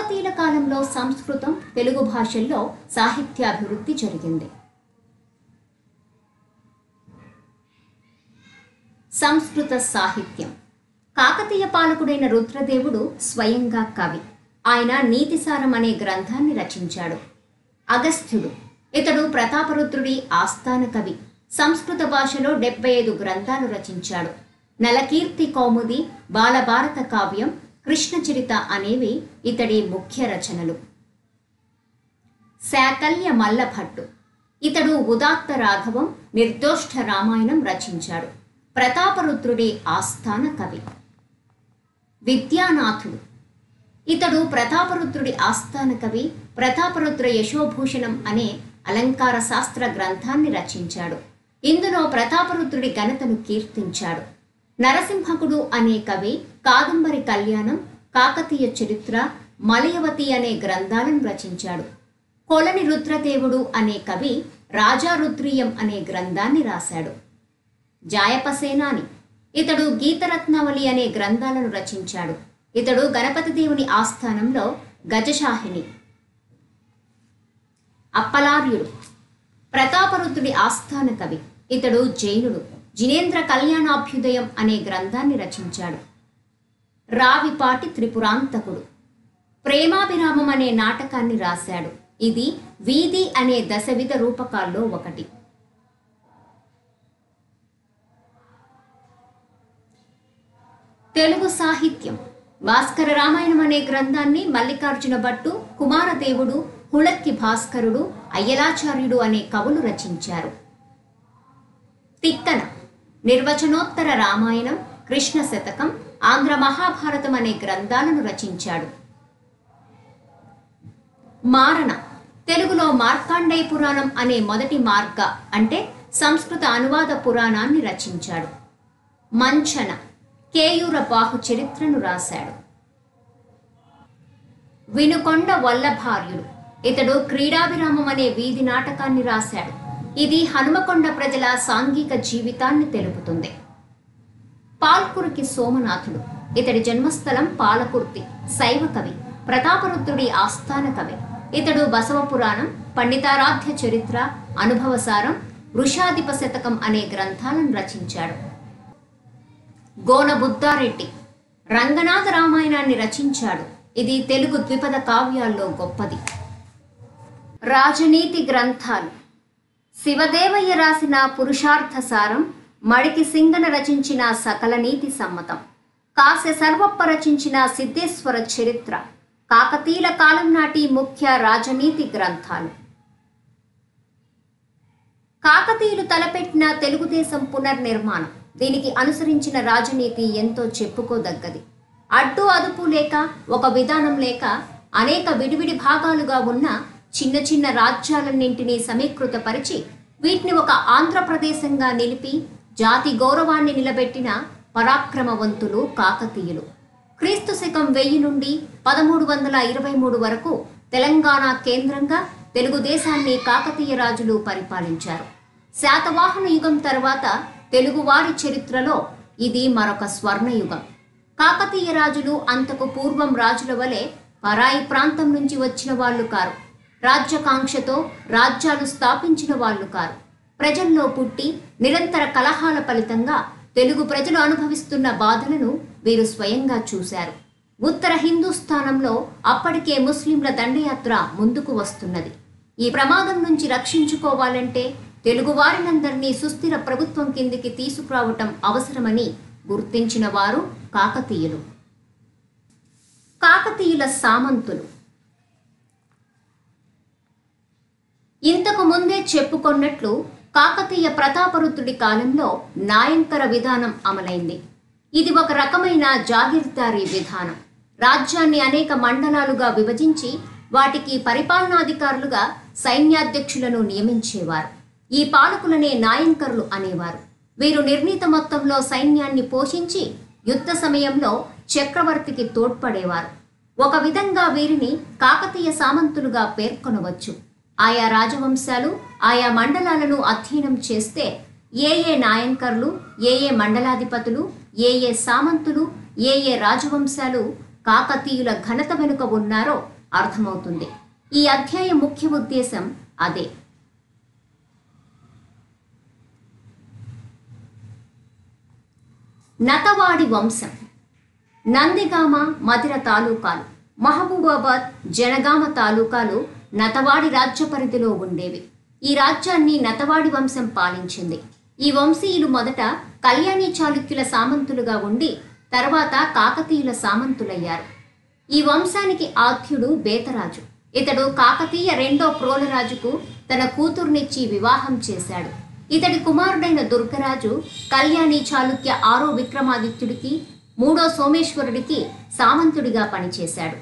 కాకతీయుల కాలంలో సంస్కృతం తెలుగు భాషల్లో సాహిత్యాభివృద్ధి జరిగింది సంస్కృత సాహిత్యం కాకతీయ పాలకుడైన రుద్రదేవుడు స్వయంగా కవి ఆయన నీతిసారం అనే గ్రంథాన్ని రచించాడు అగస్త్యుడు ఇతడు ప్రతాపరుద్రుడి ఆస్థాన కవి సంస్కృత భాషలో డెబ్బై ఐదు గ్రంథాలు రచించాడు నలకీర్తి కౌముది బాలభారత కావ్యం కృష్ణచరిత అనేవి ఇతడి ముఖ్య రచనలు శాకల్య మల్లభట్టు ఇతడు ఉదాత్త రాఘవం నిర్దోష్ట రామాయణం రచించాడు ప్రతాపరుద్రుడి ఆస్థాన కవి విద్యానాథుడు ఇతడు ప్రతాపరుద్రుడి ఆస్థాన కవి ప్రతాపరుద్ర యశోభూషణం అనే అలంకార శాస్త్ర గ్రంథాన్ని రచించాడు ఇందులో ప్రతాపరుద్రుడి ఘనతను కీర్తించాడు నరసింహకుడు అనే కవి కాదంబరి కళ్యాణం కాకతీయ చరిత్ర మలయవతి అనే గ్రంథాలను రచించాడు కొలని రుద్రదేవుడు అనే కవి రాజారుద్రీయం అనే గ్రంథాన్ని రాశాడు జాయపసేనాని ఇతడు గీతరత్నావళి అనే గ్రంథాలను రచించాడు ఇతడు గణపతి దేవుని ఆస్థానంలో గజశాహిని అప్పలార్యుడు ప్రతాపరుద్రుడి ఆస్థాన కవి ఇతడు జైనుడు జినేంద్ర కళ్యాణాభ్యుదయం అనే గ్రంథాన్ని రచించాడు రావిపాటి త్రిపురాంతకుడు ప్రేమాభిరామం అనే నాటకాన్ని రాశాడు ఇది వీధి అనే దశవిధ రూపకాల్లో ఒకటి తెలుగు సాహిత్యం భాస్కర రామాయణం అనే గ్రంథాన్ని మల్లికార్జున భట్టు కుమారదేవుడు హుళక్కి భాస్కరుడు అయ్యలాచార్యుడు అనే కవులు రచించారు తిక్కన నిర్వచనోత్తర రామాయణం కృష్ణ శతకం ఆంధ్ర మహాభారతం అనే గ్రంథాలను రచించాడు మారణ తెలుగులో మార్కాండేయ పురాణం అనే మొదటి మార్గ అంటే సంస్కృత అనువాద పురాణాన్ని రచించాడు మంచన కేయూర బాహు చరిత్రను రాశాడు వినుకొండ వల్లభార్యుడు ఇతడు క్రీడాభిరామం అనే వీధి నాటకాన్ని రాశాడు ఇది హనుమకొండ ప్రజల సాంఘిక జీవితాన్ని తెలుపుతుంది పాల్కురికి సోమనాథుడు ఇతడి జన్మస్థలం పాలకుర్తి శైవ కవి ప్రతాపరుద్రుడి ఆస్థాన కవి ఇతడు బసవ పురాణం పండితారాధ్య చరిత్ర అనుభవసారం వృషాధిప శతకం అనే గ్రంథాలను రచించాడు గోన బుద్ధారెడ్డి రంగనాథ రామాయణాన్ని రచించాడు ఇది తెలుగు ద్విపద కావ్యాల్లో గొప్పది రాజనీతి గ్రంథాలు శివదేవయ్య రాసిన పురుషార్థ సారం మడికి సింగన రచించిన సకల నీతి సమ్మతం కాసె సర్వప్ప రచించిన సిద్ధేశ్వర చరిత్ర కాకతీయుల కాలం నాటి ముఖ్య రాజనీతి గ్రంథాలు కాకతీయులు తలపెట్టిన తెలుగుదేశం పునర్నిర్మాణం దీనికి అనుసరించిన రాజనీతి ఎంతో చెప్పుకోదగ్గది అడ్డు అదుపు లేక ఒక విధానం లేక అనేక విడివిడి భాగాలుగా ఉన్న చిన్న చిన్న రాజ్యాలన్నింటినీ సమీకృతపరిచి వీటిని ఒక ఆంధ్రప్రదేశంగా నిలిపి జాతి గౌరవాన్ని నిలబెట్టిన పరాక్రమవంతులు కాకతీయులు క్రీస్తు శకం వెయ్యి నుండి పదమూడు వందల ఇరవై మూడు వరకు తెలంగాణ కేంద్రంగా తెలుగుదేశాన్ని కాకతీయ రాజులు పరిపాలించారు శాతవాహన యుగం తర్వాత తెలుగువారి చరిత్రలో ఇది మరొక స్వర్ణయుగం కాకతీయ రాజులు అంతకు పూర్వం రాజుల వలె పరాయి ప్రాంతం నుంచి వచ్చిన వాళ్ళు కారు రాజ్యకాంక్షతో రాజ్యాలు స్థాపించిన వాళ్ళు కారు ప్రజల్లో పుట్టి నిరంతర కలహాల ఫలితంగా తెలుగు ప్రజలు అనుభవిస్తున్న బాధలను వీరు స్వయంగా చూశారు ఉత్తర హిందూస్థానంలో అప్పటికే ముస్లింల దండయాత్ర ముందుకు వస్తున్నది ఈ ప్రమాదం నుంచి రక్షించుకోవాలంటే తెలుగువారినందరినీ సుస్థిర ప్రభుత్వం కిందికి తీసుకురావటం అవసరమని గుర్తించిన వారు కాకతీయులు కాకతీయుల సామంతులు ఇంతకు ముందే చెప్పుకొన్నట్లు కాకతీయ ప్రతాపరుద్రుడి కాలంలో నాయంకర విధానం అమలైంది ఇది ఒక రకమైన జాగీర్దారీ విధానం రాజ్యాన్ని అనేక మండలాలుగా విభజించి వాటికి పరిపాలనాధికారులుగా సైన్యాధ్యక్షులను నియమించేవారు ఈ పాలకులనే నాయంకరులు అనేవారు వీరు నిర్ణీత మొత్తంలో సైన్యాన్ని పోషించి యుద్ధ సమయంలో చక్రవర్తికి తోడ్పడేవారు ఒక విధంగా వీరిని కాకతీయ సామంతులుగా పేర్కొనవచ్చు ఆయా రాజవంశాలు ఆయా మండలాలను అధ్యయనం చేస్తే ఏ ఏ నాయంకర్లు ఏ ఏ మండలాధిపతులు ఏ ఏ సామంతులు ఏ ఏ రాజవంశాలు కాకతీయుల ఘనత వెనుక ఉన్నారో అర్థమవుతుంది ఈ అధ్యాయం ముఖ్య ఉద్దేశం అదే నతవాడి వంశం నందిగామ మధిర తాలూకాలు మహబూబాబాద్ జనగామ తాలూకాలు నతవాడి రాజ్య పరిధిలో ఉండేవి ఈ రాజ్యాన్ని నతవాడి వంశం పాలించింది ఈ వంశీయులు మొదట కళ్యాణి చాళుక్యుల సామంతులుగా ఉండి తర్వాత కాకతీయుల సామంతులయ్యారు ఈ వంశానికి ఆద్యుడు బేతరాజు ఇతడు కాకతీయ రెండో ప్రోలరాజుకు తన కూతుర్నిచ్చి వివాహం చేశాడు ఇతడి కుమారుడైన దుర్గరాజు కళ్యాణి చాళుక్య ఆరో విక్రమాదిత్యుడికి మూడో సోమేశ్వరుడికి సామంతుడిగా పనిచేశాడు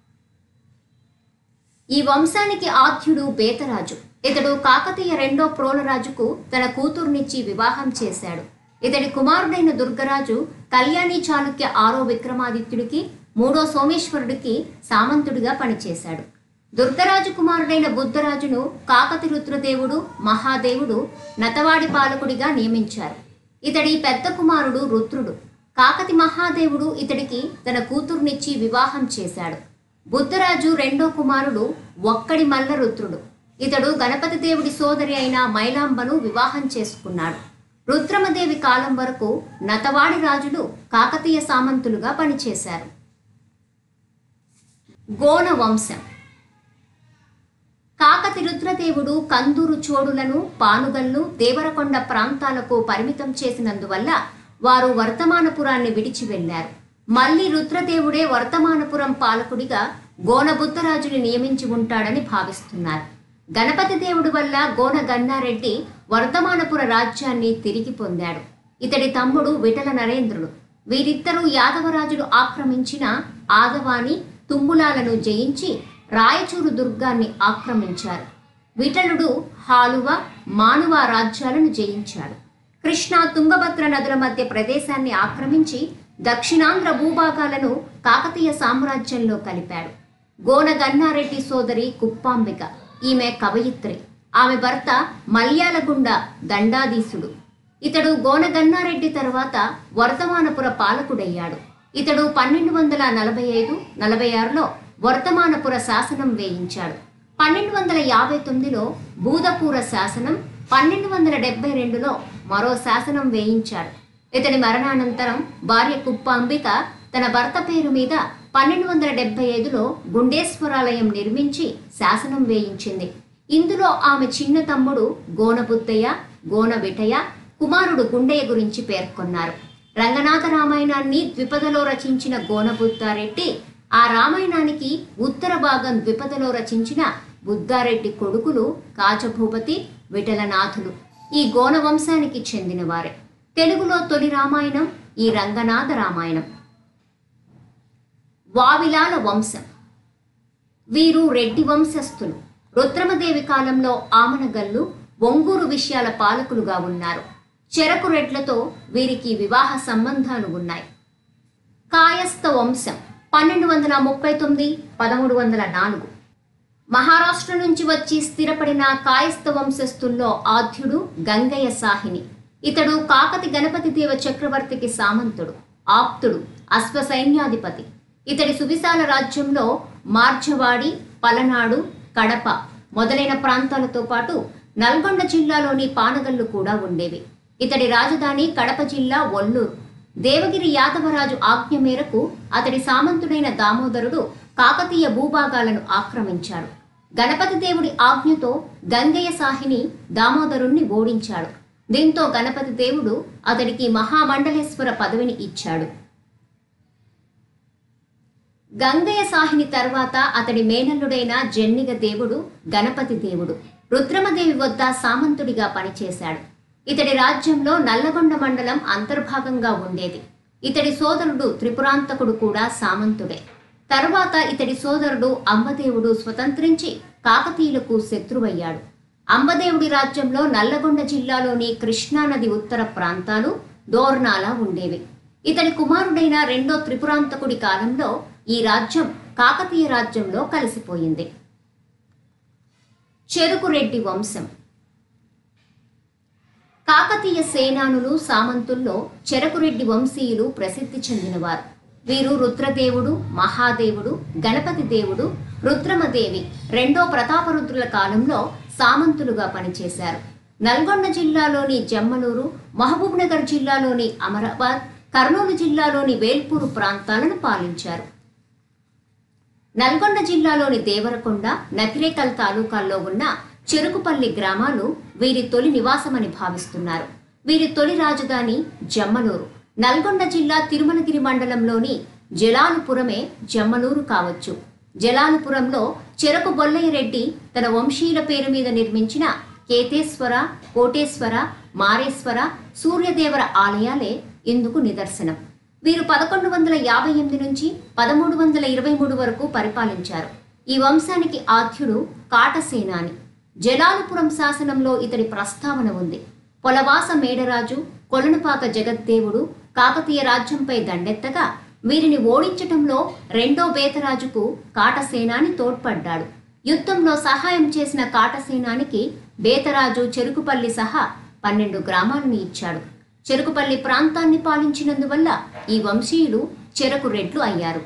ఈ వంశానికి ఆద్యుడు బేతరాజు ఇతడు కాకతీయ రెండో ప్రోలరాజుకు తన కూతుర్నిచ్చి వివాహం చేశాడు ఇతడి కుమారుడైన దుర్గరాజు కళ్యాణి చాళుక్య ఆరో విక్రమాదిత్యుడికి మూడో సోమేశ్వరుడికి సామంతుడిగా పనిచేశాడు దుర్గరాజు కుమారుడైన బుద్ధరాజును కాకతి రుద్రదేవుడు మహాదేవుడు నతవాడి పాలకుడిగా నియమించారు ఇతడి పెద్ద కుమారుడు రుద్రుడు కాకతి మహాదేవుడు ఇతడికి తన కూతుర్నిచ్చి వివాహం చేశాడు బుద్ధరాజు రెండో కుమారుడు ఒక్కడి మల్ల రుద్రుడు ఇతడు గణపతి దేవుడి సోదరి అయిన మైలాంబను వివాహం చేసుకున్నాడు రుద్రమదేవి కాలం వరకు నతవాడి రాజులు కాకతీయ సామంతులుగా పనిచేశారు గోన వంశం కాకతి రుద్రదేవుడు కందూరు చోడులను పానుగల్ను దేవరకొండ ప్రాంతాలకు పరిమితం చేసినందువల్ల వారు వర్తమానపురాన్ని విడిచి వెళ్లారు మళ్ళీ రుద్రదేవుడే వర్తమానపురం పాలకుడిగా గోనబుద్ధరాజుని నియమించి ఉంటాడని భావిస్తున్నారు గణపతి దేవుడి వల్ల గోన గన్నారెడ్డి వర్తమానపుర రాజ్యాన్ని తిరిగి పొందాడు ఇతడి తమ్ముడు విఠల నరేంద్రుడు వీరిద్దరూ యాదవరాజులు ఆక్రమించిన ఆదవాని తుమ్ములాలను జయించి రాయచూరు దుర్గాన్ని ఆక్రమించారు విఠలుడు హాలువ మానువ రాజ్యాలను జయించాడు కృష్ణా తుంగభద్ర నదుల మధ్య ప్రదేశాన్ని ఆక్రమించి దక్షిణాంధ్ర భూభాగాలను కాకతీయ సామ్రాజ్యంలో కలిపాడు గోన గన్నారెడ్డి సోదరి కుప్పాంబిక ఈమె కవయిత్రి ఆమె భర్త మల్యాలగుండ దండాధీశుడు ఇతడు గోన గన్నారెడ్డి తరువాత వర్తమానపుర పాలకుడయ్యాడు ఇతడు పన్నెండు వందల నలభై ఐదు నలభై ఆరులో వర్తమానపుర శాసనం వేయించాడు పన్నెండు వందల యాభై తొమ్మిదిలో బూదపూర శాసనం పన్నెండు వందల డెబ్బై రెండులో మరో శాసనం వేయించాడు ఇతని మరణానంతరం భార్య కుప్పాంబిక తన భర్త పేరు మీద పన్నెండు వందల డెబ్బై ఐదులో గుండేశ్వరాలయం నిర్మించి శాసనం వేయించింది ఇందులో ఆమె చిన్న తమ్ముడు గోనబుద్దయ్య గోన విటయ కుమారుడు గుండయ్య గురించి పేర్కొన్నారు రంగనాథ రామాయణాన్ని ద్విపదలో రచించిన గోనబుద్ధారెడ్డి ఆ రామాయణానికి ఉత్తర భాగం ద్విపదలో రచించిన బుద్ధారెడ్డి కొడుకులు కాచభూపతి విఠలనాథులు ఈ గోన వంశానికి చెందినవారే తెలుగులో తొలి రామాయణం ఈ రంగనాథ రామాయణం వావిలాల వంశం వీరు రెడ్డి వంశస్థులు రుద్రమదేవి కాలంలో ఆమనగల్లు ఒంగూరు విషయాల పాలకులుగా ఉన్నారు చెరకు రెడ్లతో వీరికి వివాహ సంబంధాలు ఉన్నాయి కాయస్థ వంశం పన్నెండు వందల ముప్పై తొమ్మిది పదమూడు వందల నాలుగు మహారాష్ట్ర నుంచి వచ్చి స్థిరపడిన కాయస్థ వంశస్థుల్లో ఆద్యుడు గంగయ్య సాహిని ఇతడు కాకతి గణపతి దేవ చక్రవర్తికి సామంతుడు ఆప్తుడు అశ్వ సైన్యాధిపతి ఇతడి సువిశాల రాజ్యంలో మార్జవాడి పలనాడు కడప మొదలైన ప్రాంతాలతో పాటు నల్గొండ జిల్లాలోని పానగల్లు కూడా ఉండేవి ఇతడి రాజధాని కడప జిల్లా ఒల్లూరు దేవగిరి యాదవరాజు ఆజ్ఞ మేరకు అతడి సామంతుడైన దామోదరుడు కాకతీయ భూభాగాలను ఆక్రమించాడు గణపతి దేవుడి ఆజ్ఞతో గంగయ్య సాహిని దామోదరుణ్ణి ఓడించాడు దీంతో గణపతి దేవుడు అతడికి మహామండలేశ్వర పదవిని ఇచ్చాడు గంగయ్య సాహిని తర్వాత అతడి మేనల్లుడైన జన్నిగ దేవుడు గణపతి దేవుడు రుద్రమదేవి వద్ద సామంతుడిగా పనిచేశాడు ఇతడి రాజ్యంలో నల్లగొండ మండలం అంతర్భాగంగా ఉండేది ఇతడి సోదరుడు త్రిపురాంతకుడు కూడా సామంతుడే తరువాత ఇతడి సోదరుడు అంబదేవుడు స్వతంత్రించి కాకతీయులకు శత్రువయ్యాడు అంబదేవుడి రాజ్యంలో నల్లగొండ జిల్లాలోని కృష్ణానది ఉత్తర ప్రాంతాలు దోర్నాల ఉండేవి ఇతని కుమారుడైన రెండో త్రిపురాంతకుడి కాలంలో ఈ రాజ్యం కాకతీయ రాజ్యంలో కలిసిపోయింది చెరుకురెడ్డి వంశం కాకతీయ సేనానులు సామంతుల్లో చెరకురెడ్డి వంశీయులు ప్రసిద్ధి చెందినవారు వీరు రుద్రదేవుడు మహాదేవుడు గణపతి దేవుడు రుద్రమదేవి రెండో ప్రతాపరుద్రుల కాలంలో సామంతులుగా పనిచేశారు నల్గొండ జిల్లాలోని జమ్మలూరు మహబూబ్నగర్ జిల్లాలోని అమరాబాద్ కర్నూలు జిల్లాలోని వేల్పూరు ప్రాంతాలను పాలించారు నల్గొండ జిల్లాలోని దేవరకొండ నకిరేకల్ తాలూకాల్లో ఉన్న చెరుకుపల్లి గ్రామాలు వీరి తొలి నివాసమని భావిస్తున్నారు వీరి తొలి రాజధాని జమ్మలూరు నల్గొండ జిల్లా తిరుమలగిరి మండలంలోని జలాలుపురమే జమ్మలూరు కావచ్చు జలాలుపురంలో చెరకు బొల్లయ్య రెడ్డి తన వంశీయుల పేరు మీద నిర్మించిన కేతేశ్వర కోటేశ్వర మారేశ్వర సూర్యదేవర ఆలయాలే ఇందుకు నిదర్శనం వీరు పదకొండు వందల యాభై ఎనిమిది నుంచి పదమూడు వందల ఇరవై మూడు వరకు పరిపాలించారు ఈ వంశానికి ఆద్యుడు కాటసేనాని జలాలుపురం శాసనంలో ఇతడి ప్రస్తావన ఉంది పొలవాస మేడరాజు కొలనుపాక జగద్దేవుడు కాకతీయ రాజ్యంపై దండెత్తగా వీరిని ఓడించటంలో రెండో బేతరాజుకు కాటసేనాని తోడ్పడ్డాడు యుద్ధంలో సహాయం చేసిన కాటసేనానికి బేతరాజు చెరుకుపల్లి సహా పన్నెండు గ్రామాలను ఇచ్చాడు చెరుకుపల్లి ప్రాంతాన్ని పాలించినందువల్ల ఈ వంశీయులు చెరకు రెడ్లు అయ్యారు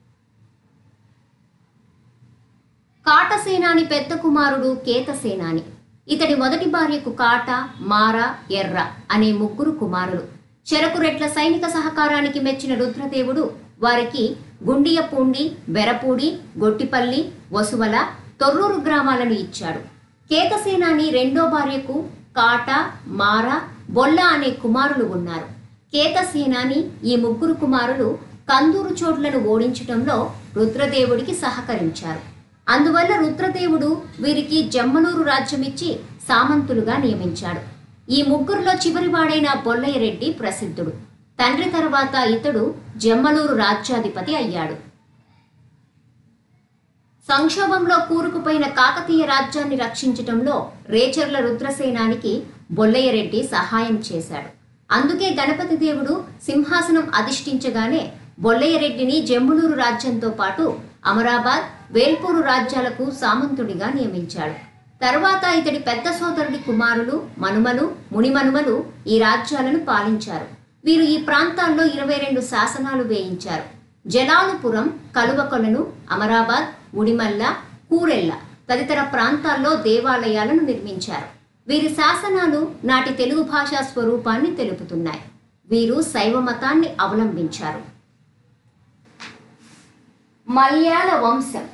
కాటసేనాని పెద్ద కుమారుడు కేతసేనాని ఇతడి మొదటి భార్యకు కాట మార ఎర్ర అనే ముగ్గురు కుమారులు చెరకు రెట్ల సైనిక సహకారానికి మెచ్చిన రుద్రదేవుడు వారికి గుండియపూండి బెరపూడి గొట్టిపల్లి వసువల తొర్రూరు గ్రామాలను ఇచ్చాడు కేతసేనాని రెండో భార్యకు కాట మార బొల్ల అనే కుమారులు ఉన్నారు కేతసేనాని ఈ ముగ్గురు కుమారులు కందూరు చోట్లను ఓడించటంలో రుద్రదేవుడికి సహకరించారు అందువల్ల రుద్రదేవుడు వీరికి జమ్మలూరు రాజ్యమిచ్చి సామంతులుగా నియమించాడు ఈ ముగ్గురులో చివరివాడైన బొల్లయ్య రెడ్డి ప్రసిద్ధుడు తండ్రి తర్వాత ఇతడు జమ్మలూరు రాజ్యాధిపతి అయ్యాడు సంక్షోభంలో కూరుకుపోయిన కాకతీయ రాజ్యాన్ని రక్షించటంలో రేచర్ల రుద్రసేనానికి బొల్లయ్యరెడ్డి సహాయం చేశాడు అందుకే గణపతి దేవుడు సింహాసనం అధిష్ఠించగానే బొల్లయ్యరెడ్డిని జంబులూరు రాజ్యంతో పాటు అమరాబాద్ వేల్పూరు రాజ్యాలకు సామంతుడిగా నియమించాడు తర్వాత ఇతడి పెద్ద సోదరుడి కుమారులు మనుమలు మునిమనుమలు ఈ రాజ్యాలను పాలించారు వీరు ఈ ప్రాంతాల్లో ఇరవై రెండు శాసనాలు వేయించారు జలాలుపురం కలువకొలను అమరాబాద్ ఉడిమల్ల కూరెల్ల తదితర ప్రాంతాల్లో దేవాలయాలను నిర్మించారు వీరి శాసనాలు నాటి తెలుగు భాషా స్వరూపాన్ని తెలుపుతున్నాయి వీరు శైవ మతాన్ని అవలంబించారు మల్యాల వంశం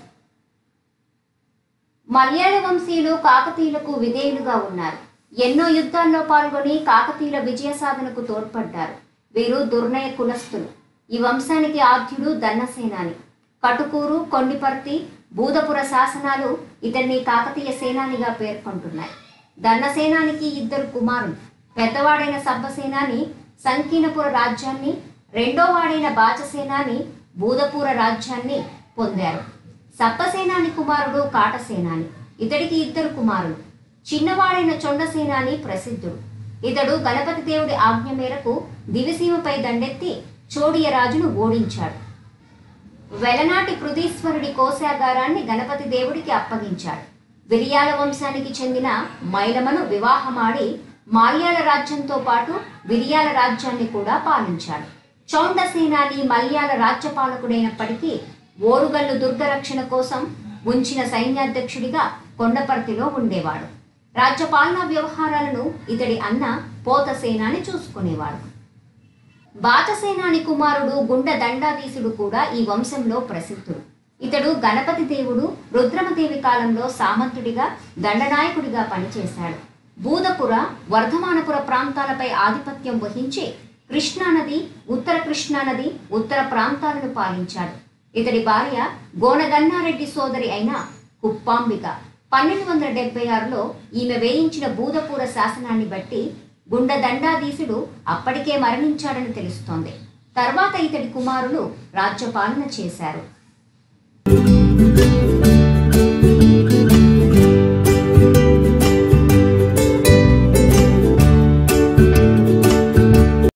మల్యాళ వంశీయులు కాకతీయులకు విధేయులుగా ఉన్నారు ఎన్నో యుద్ధాల్లో పాల్గొని కాకతీయుల విజయ సాధనకు తోడ్పడ్డారు వీరు దుర్నయ కులస్తులు ఈ వంశానికి ఆద్యుడు దన్నసేనాని కటుకూరు కొండిపర్తి బూదపుర శాసనాలు ఇతన్ని కాకతీయ సేనానిగా పేర్కొంటున్నాయి దన్నసేనానికి ఇద్దరు కుమారులు పెద్దవాడైన సబ్బసేనాని సంకీర్ణపుర రాజ్యాన్ని రెండో వాడైన బాచసేనాని బూదపుర రాజ్యాన్ని పొందారు సప్పసేనాని కుమారుడు కాటసేనాని ఇతడికి ఇద్దరు కుమారులు చిన్నవాడైన చొండసేనాని ప్రసిద్ధుడు ఇతడు గణపతి దేవుడి ఆజ్ఞ మేరకు దివిసీమపై దండెత్తి చోడియ రాజును ఓడించాడు వెలనాటి పృథీశ్వరుడి కోశాగారాన్ని గణపతి దేవుడికి అప్పగించాడు విరియాల వంశానికి చెందిన మైలమను వివాహమాడి మాల్యాల రాజ్యంతో పాటు విరియాల రాజ్యాన్ని కూడా పాలించాడు చౌండసేనాని మల్యాల రాజ్యపాలకుడైనప్పటికీ ఓరుగల్లు దుర్గరక్షణ కోసం ఉంచిన సైన్యాధ్యక్షుడిగా కొండపర్తిలో ఉండేవాడు రాజ్యపాలనా వ్యవహారాలను ఇతడి అన్న పోతసేనాని చూసుకునేవాడు బాచసేనాని కుమారుడు గుండ దండాధీశుడు కూడా ఈ వంశంలో ప్రసిద్ధుడు ఇతడు గణపతి దేవుడు రుద్రమదేవి కాలంలో సామంతుడిగా దండనాయకుడిగా పనిచేశాడు బూదపుర వర్ధమానపుర ప్రాంతాలపై ఆధిపత్యం వహించి కృష్ణానది ఉత్తర కృష్ణానది ఉత్తర ప్రాంతాలను పాలించాడు ఇతడి భార్య గోనగన్నారెడ్డి సోదరి అయిన కుప్పాంబిక పన్నెండు వందల డెబ్బై ఆరులో ఈమె వేయించిన బూదపూర శాసనాన్ని బట్టి గుండ దండాధీశుడు అప్పటికే మరణించాడని తెలుస్తోంది తర్వాత ఇతడి కుమారులు రాజ్యపాలన చేశారు